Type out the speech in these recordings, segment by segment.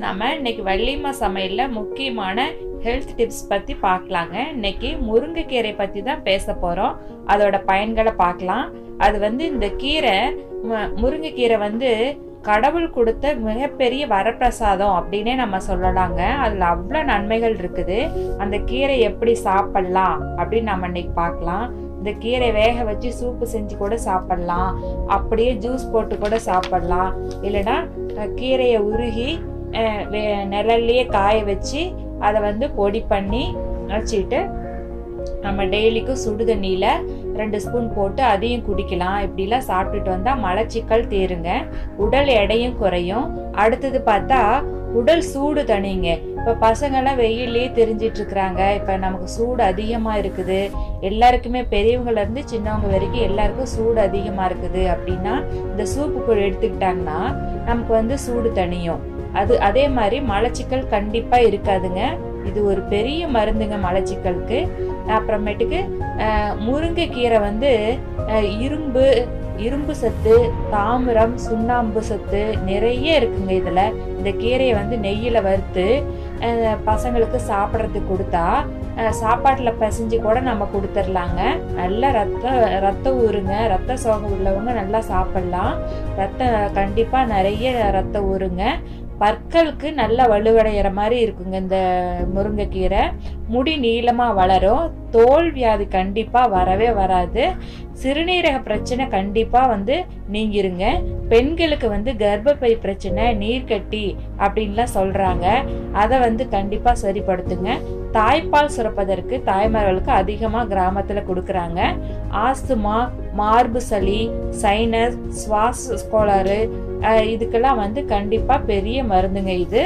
நம்ம இன்னைக்கு வள்ளிமா சமையல்ல முக்கியமான ஹெல்த் டிப்ஸ் பத்தி பார்க்கலாங்க இன்னைக்கு முருங்கைக்கீரை பத்தி தான் பேச போறோம் அதோட பயன்களை பார்க்கலாம் அது வந்து இந்த கீரை மு- முருங்கைக்கீரை வந்து கடவுள் கொடுத்த மிகப்பெரிய வரப்பிரசாதம் அப்படின்னே நம்ம சொல்லலாங்க அதுல அவ்வளோ நன்மைகள் இருக்குது அந்த கீரை எப்படி சாப்பிடலாம் அப்படின்னு நம்ம இன்னைக்கு பார்க்கலாம் இந்த கீரை வேக வச்சு சூப்பு செஞ்சு கூட சாப்பிடலாம் அப்படியே ஜூஸ் போட்டு கூட சாப்பிடலாம் இல்லைன்னா அஹ், கீரையை உருகி அஹ், வே- நிழல்லையே காய வச்சு அதை வந்து பொடி பண்ணி வச்சுட்டு நம்ம டெய்லிக்கும் சுடு தண்ணியில் ரெண்டு ஸ்பூன் போட்டு அதையும் குடிக்கலாம் இப்படிலாம் சாப்பிட்டுட்டு வந்தால் மலச்சிக்கல் தேருங்க உடல் எடையும் குறையும் அடுத்தது பார்த்தா உடல் சூடு தணிங்க இப்போ பசங்கெல்லாம் வெயிலே தெரிஞ்சிட்டு இருக்கிறாங்க இப்போ நமக்கு சூடு அதிகமாக இருக்குது எல்லாருக்குமே பெரியவங்கல இருந்து சின்னவங்க வரைக்கும் எல்லாருக்கும் சூடு அதிகமாக இருக்குது அப்படின்னா இந்த சூப்பு கூழ் எடுத்துக்கிட்டாங்கன்னா நமக்கு வந்து சூடு தணியும் அது அதே மாதிரி மலச்சிக்கல் கண்டிப்பாக இருக்காதுங்க இது ஒரு பெரிய மருந்துங்க மலச்சிக்கலுக்கு அப்புறமேட்டுக்கு அஹ், முருங்கைக்கீரை வந்து அஹ், இரும்பு இரும்பு சத்து தாமிரம் சுண்ணாம்பு சத்து நிறைய இருக்குங்க இதுல இந்த கீரையை வந்து நெய்யில வறுத்து அஹ், பசங்களுக்கு சாப்பிட்றதுக்கு கொடுத்தா அஹ், சாப்பாட்டுல பிசைஞ்சு கூட நம்ம கொடுத்துர்லாங்க நல்ல ரத்த ரத்தம் ஊறுங்க ரத்த சோகை உள்ளவங்க நல்லா சாப்பிடலாம் ரத்த கண்டிப்பா நிறைய ரத்தம் ஊறுங்க பற்களுக்கு நல்ல வலுவடைகிற மாதிரி இருக்குங்க இந்த முருங்கைக்கீரை முடி நீளமா வளரும் தோல் வியாதி கண்டிப்பா வரவே வராது சிறுநீரக பிரச்சனை கண்டிப்பா வந்து நீங்கிருங்க பெண்களுக்கு வந்து கர்ப்பப்பை பிரச்சனை நீர்க்கட்டி அப்படின்லாம் சொல்றாங்க அதை வந்து கண்டிப்பா சரிப்படுத்துங்க தாய்ப்பால் சுரப்பதற்கு தாய்மார்களுக்கு அதிகமாக கிராமத்தில் கொடுக்குறாங்க ஆஸ்துமா மார்பு சளி சைனஸ் சுவாச கோளாறு அஹ், இதுக்கெல்லாம் வந்து கண்டிப்பாக பெரிய மருந்துங்க இது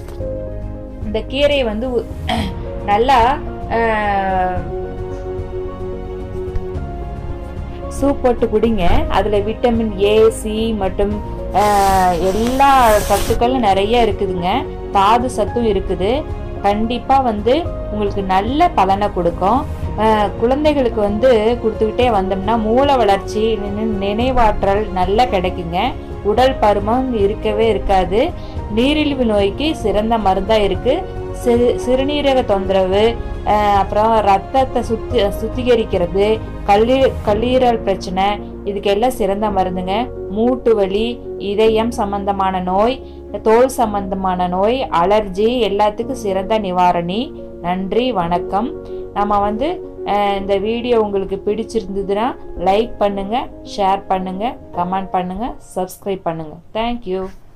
இந்த கீரையை வந்து உ- நல்லா அஹ், சூப் போட்டு குடிங்க அதில் விட்டமின் ஏ சி மற்றும் அஹ், எல்லா சத்துக்களும் நிறைய இருக்குதுங்க தாது சத்தும் இருக்குது கண்டிப்பாக வந்து உங்களுக்கு நல்ல பலனை கொடுக்கும் அஹ், குழந்தைகளுக்கு வந்து கொடுத்துக்கிட்டே வந்தோம்னா மூளை வளர்ச்சி நினை- நினைவாற்றல் நல்லா கிடைக்குங்க உடல் பருமன் இருக்கவே இருக்காது நீரிழிவு நோய்க்கு சிறந்த மருந்தா இருக்கு சிறு சிறுநீரக தொந்தரவு அஹ், அப்புறம் ரத்தத்தை சுத்தி சுத்திகரிக்கிறது கல்லீ கல்லீரல் பிரச்சனை இதுக்கெல்லாம் சிறந்த மருந்துங்க மூட்டு வலி இதயம் சம்பந்தமான நோய் தோல் சம்பந்தமான நோய் அலர்ஜி எல்லாத்துக்கும் சிறந்த நிவாரணி நன்றி வணக்கம் நம்ம வந்து அஹ், இந்த வீடியோ உங்களுக்கு பிடிச்சிருந்ததுன்னா லைக் பண்ணுங்க ஷேர் பண்ணுங்க கமெண்ட் பண்ணுங்க சப்ஸ்கிரைப் பண்ணுங்க தேங்க்யூ